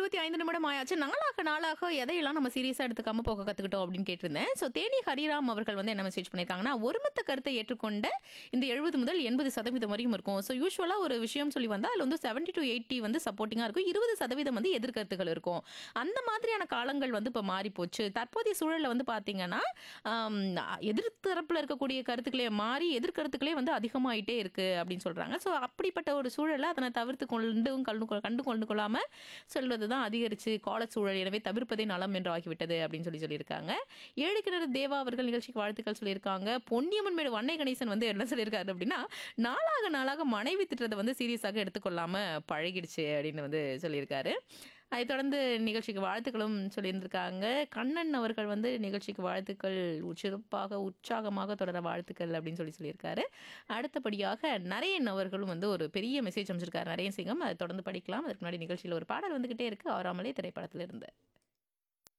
இருபத்தி ஐந்து நிமிடம் ஆயாச்சு நாளாக நாளாக எதையெல்லாம் நம்ம சீரியஸா எடுத்துக்காம போக கத்துக்கிட்டோம் அப்படின்னு கேட்டிருந்தேன் ஸோ தேனி ஹரிராம் அவர்கள் வந்து என்ன மெசேஜ் பண்ணியிருக்காங்கன்னா ஒருமித்த கருத்தை ஏற்றுக்கொண்ட இந்த எழுபது முதல் எண்பது சதவீதம் வரைக்கும் இருக்கும் ஸோ யூஸ்வலாக ஒரு விஷயம் சொல்லி வந்தால் அதில் வந்து செவன்டி டு எயிட்டி வந்து சப்போர்ட்டிங்காக இருக்கும் இருபது சதவீதம் வந்து எதிர்கருத்துகள் இருக்கும் அந்த மாதிரியான காலங்கள் வந்து இப்போ மாறி போச்சு தற்போதைய சூழலில் வந்து பார்த்தீங்கன்னா ஆம், எதிர்த்தரப்புல இருக்கக்கூடிய கருத்துக்களே மாறி எதிர்கருத்துக்களே வந்து அதிகமாயிட்டே இருக்கு அப்படின்னு சொல்றாங்க ஸோ அப்படிப்பட்ட ஒரு சூழலை அதனை தவிர்த்து கொண்டும் கண்டு கொ- கண்டு கொண்டு கொள்ளாம சொல்வது தான் அதிகரிச்சு கால சூழல் எனவே தவிர்ப்பதே நலம் என்று ஆகிவிட்டது அப்படின்னு சொல்லி சொல்லியிருக்காங்க ஏழு கிணறு தேவா அவர்கள் நிகழ்ச்சிக்கு வாழ்த்துக்கள் சொல்லியிருக்காங்க பொன்னியம்மன் மேடு வண்ணை கணேசன் வந்து என்ன சொல்லியிருக்காரு அப்படின்னா நாளாக நாளாக மனைவி திட்டத்தை வந்து சீரியஸாக எடுத்துக்கொள்ளாம பழகிடுச்சு அப்படின்னு வந்து சொல்லியிருக்காரு அதைத் தொடர்ந்து நிகழ்ச்சிக்கு வாழ்த்துக்களும் சொல்லியிருந்திருக்காங்க கண்ணன் அவர்கள் வந்து நிகழ்ச்சிக்கு வாழ்த்துக்கள் சிறப்பாக உற்சாகமாக தொடர வாழ்த்துக்கள் அப்படின்னு சொல்லி சொல்லியிருக்காரு அடுத்தபடியாக நரேன் அவர்களும் வந்து ஒரு பெரிய மெசேஜ் அமைச்சிருக்காரு நரேன் சிங்கம் அதை தொடர்ந்து படிக்கலாம் அதுக்கு முன்னாடி நிகழ்ச்சியில் ஒரு பாடல் வந்துகிட்டே இருக்கு ஆறாமலே திரைப்படத்திலிருந்து